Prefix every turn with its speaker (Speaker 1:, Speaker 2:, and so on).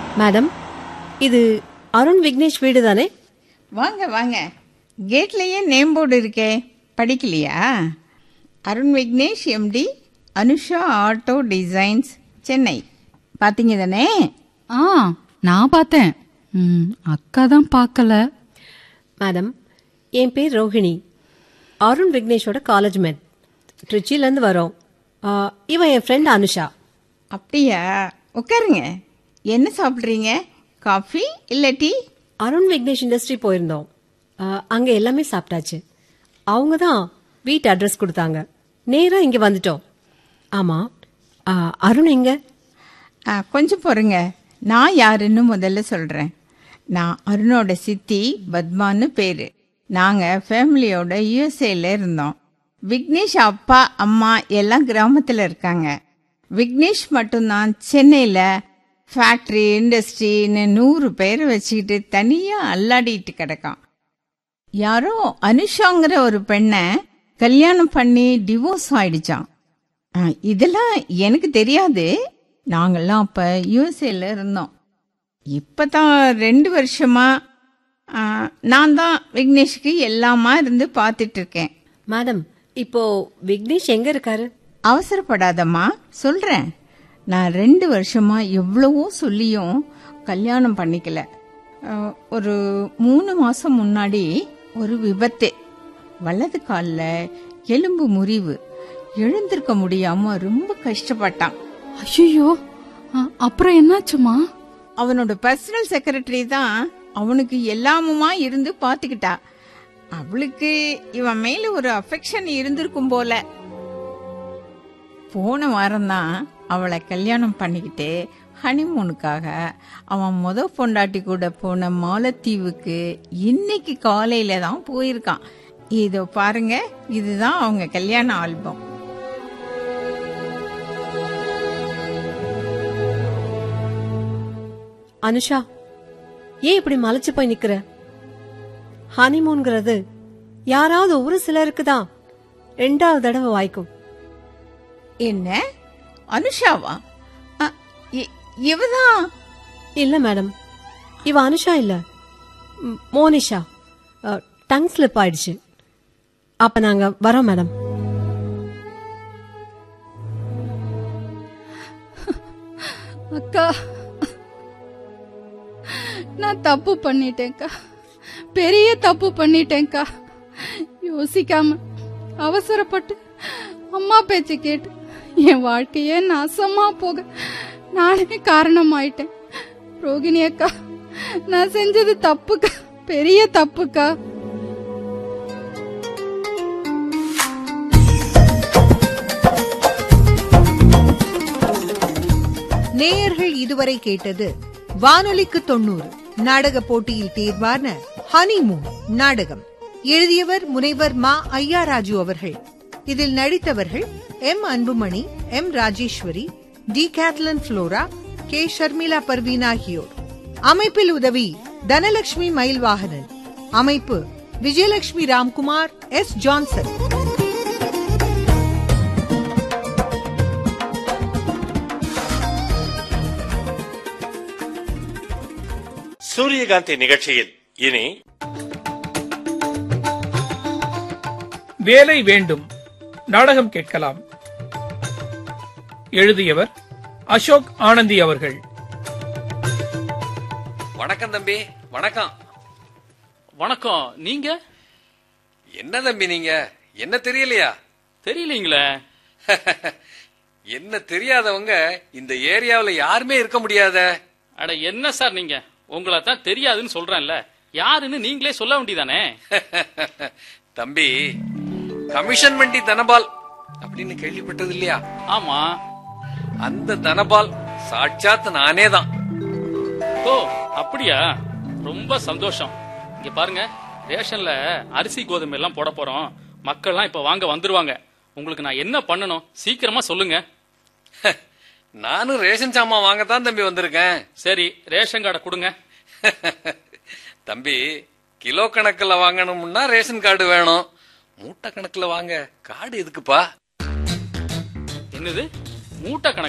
Speaker 1: madam இது அருண் விக்னேஷ் வீடு தானே
Speaker 2: வாங்க வாங்க கேட்லேயே நேம் போர்டு இருக்கே படிக்கலையா Arun Vignesh MD Anusha auto designs Chennai பார்த்தீங்க தானே
Speaker 3: ஆ நான் பார்த்தேன் ம், அக்கா தான் பார்க்கல
Speaker 1: மேடம் என் பேர் ரோஹிணி அருண் விக்னேஷோட காலேஜ் மேட் ட்ரிச்சிலேருந்து வரோம் ஆ, இவன் என் ஃப்ரெண்ட் அனுஷா
Speaker 2: அப்படியா உட்காருங்க என்ன சாப்பிட்றீங்க காஃபி இல்லை டீ
Speaker 1: அருண் விக்னேஷ் இண்டஸ்ட்ரி போயிருந்தோம் ஆ, அங்க எல்லாமே சாப்பிட்டாச்சு அவங்க தான் வீட்டு அட்ரஸ் கொடுத்தாங்க நேரா இங்க வந்துட்டோம் ஆமா ஆ, அருண் எங்க
Speaker 2: ஆ, கொஞ்சம் பொறுங்க நான் யாருன்னு முதல்ல சொல்கிறேன் நான் அருணோட சித்தி பத்மான்னு பேர் நாங்கள் ஃபேமிலியோட யூஎஸ்ஏல இருந்தோம் விக்னேஷ் அப்பா அம்மா எல்லாம் கிராமத்தில் இருக்காங்க விக்னேஷ் மட்டும்தான் சென்னையில் ஃபேக்ட்ரி இண்டஸ்ட்ரின்னு நூறு பேர் வச்சுக்கிட்டு தனியாக அல்லாடிட்டு கிடக்கான் யாரோ அனுஷாங்கிற ஒரு பெண்ணை கல்யாணம் பண்ணி டிவோர்ஸ் ஆயிடுச்சான் ஆ, இதெல்லாம் எனக்கு தெரியாது நாங்கெல்லாம் அப்ப யூஎஸ்ஏல இருந்தோம் இப்பதான் ரெண்டு வருஷமா ஆ, நான் தான் விக்னேஷுக்கு எல்லாமா இருந்து பார்த்துட்டு இருக்கேன்
Speaker 1: மேடம் இப்போ விக்னேஷ் எங்க இருக்காரு
Speaker 2: அவசரப்படாதம்மா சொல்றேன் நான் ரெண்டு வருஷமா எவ்வளவோ சொல்லியும் கல்யாணம் பண்ணிக்கல ஆ, ஒரு மூணு மாசம் முன்னாடி ஒரு விபத்து வலது கால்ல எலும்பு முறிவு எழுந்திருக்க முடியாம ரொம்ப கஷ்டப்பட்டான்
Speaker 3: ஐயோ அப்புறம் என்னாச்சுமா
Speaker 2: அவனோட பர்சனல் செக்ரட்டரி தான் அவனுக்கு எல்லாமுமா இருந்து பாத்துக்கிட்டா அவளுக்கு இவன் மேல ஒரு அஃபெக்ஷன் இருந்திருக்கும் போல போன வாரம் தான் அவளை கல்யாணம் பண்ணிக்கிட்டு ஹனிமூனுக்காக அவன் முத பொண்டாட்டி கூட போன மாலத்தீவுக்கு இன்னைக்கு காலையில தான் போயிருக்கான் இதோ பாருங்க இதுதான் அவங்க கல்யாண ஆல்பம்
Speaker 1: அனுஷா ஏன் இப்படி மலைச்சு போய் நிக்கிற ஹனிமூன்ங்கிறது யாராவது ஒரு சிலருக்கு தான் ரெண்டாவது தடவை வாய்க்கும்
Speaker 2: என்ன அனுஷாவா அ, இ- இவதான்
Speaker 1: இல்ல மேடம் இவ அனுஷா இல்ல ம், மோனிஷா டங் ஸ்லிப் ஆயிடுச்சு அப்ப நாங்க வரோம் மேடம்
Speaker 3: அக்கா நான் தப்பு பண்ணிட்டேன்க்கா பெரிய தப்பு பண்ணிட்டேன்க்கா யோசிக்காம அவசரப்பட்டு அம்மா பேச்ச கேட்டு என் வாழ்க்கையே நாசமா போக நானே காரணமாயிட்டேன் ரோகிணி அக்கா நான் செஞ்சது தப்புக்கா பெரிய தப்புக்கா
Speaker 4: நேயர்கள் இதுவரை கேட்டது வானொலிக்கு தொண்ணூறு நாடக போட்டியில் தேர்வான ஹனிமூன் நாடகம் எழுதியவர் முனைவர் மா ஐயாராஜு அவர்கள் இதில் நடித்தவர்கள் M Anbumani M Rajeswari T Kathleen Flora K Sharmila Parveen ஆகியோர் அமைப்பில் உதவி தனலட்சுமி மயில்வாகனன் அமைப்பு விஜயலட்சுமி ராம்குமார் எஸ் ஜான்சன்
Speaker 5: சூரியகாந்தி நிகழ்ச்சியில் இனி
Speaker 6: வேலை வேண்டும் நாடகம் கேட்கலாம் எழுதியவர் அசோக் ஆனந்தி அவர்கள்
Speaker 7: வணக்கம் தம்பி வணக்கம்
Speaker 8: வணக்கம் நீங்க
Speaker 7: என்ன தம்பி நீங்க என்ன தெரியலையா
Speaker 8: தெரியலீங்களே
Speaker 7: என்ன தெரியாதவங்க இந்த ஏரியாவுல யாருமே இருக்க முடியாத
Speaker 8: அட என்ன சார் நீங்க உங்களை தான் தெரியாதுன்னு சொல்றேன்ல யாருன்னு நீங்களே சொல்ல வேண்டியதானே
Speaker 7: தம்பி கமிஷன் வண்டி தனபால் அப்படின்னு கேள்விப்பட்டது இல்லையா
Speaker 8: ஆமா
Speaker 7: அந்த தனபால் சாட்சாத் நானே தான்
Speaker 8: ஓ அப்படியா ரொம்ப சந்தோஷம் இங்க பாருங்க ரேஷன்ல அரிசி கோதுமை எல்லாம் போட போறோம் மக்கள்லாம் இப்ப வாங்க வந்துருவாங்க உங்களுக்கு நான் என்ன பண்ணணும் சீக்கிரமா சொல்லுங்க
Speaker 7: நானும் ரேஷன் சாமான் வாங்கத்தான் தம்பி வந்திருக்கேன்
Speaker 8: சரி ரேஷன் கார்டை கொடுங்க
Speaker 7: தம்பி கிலோ கணக்குல வாங்கணும்னா ரேஷன் கார்டு வேணும் மூட்டை கணக்குல வாங்க கார்டு எதுக்குப்பா
Speaker 8: என்னது மூட்டை கணக்கு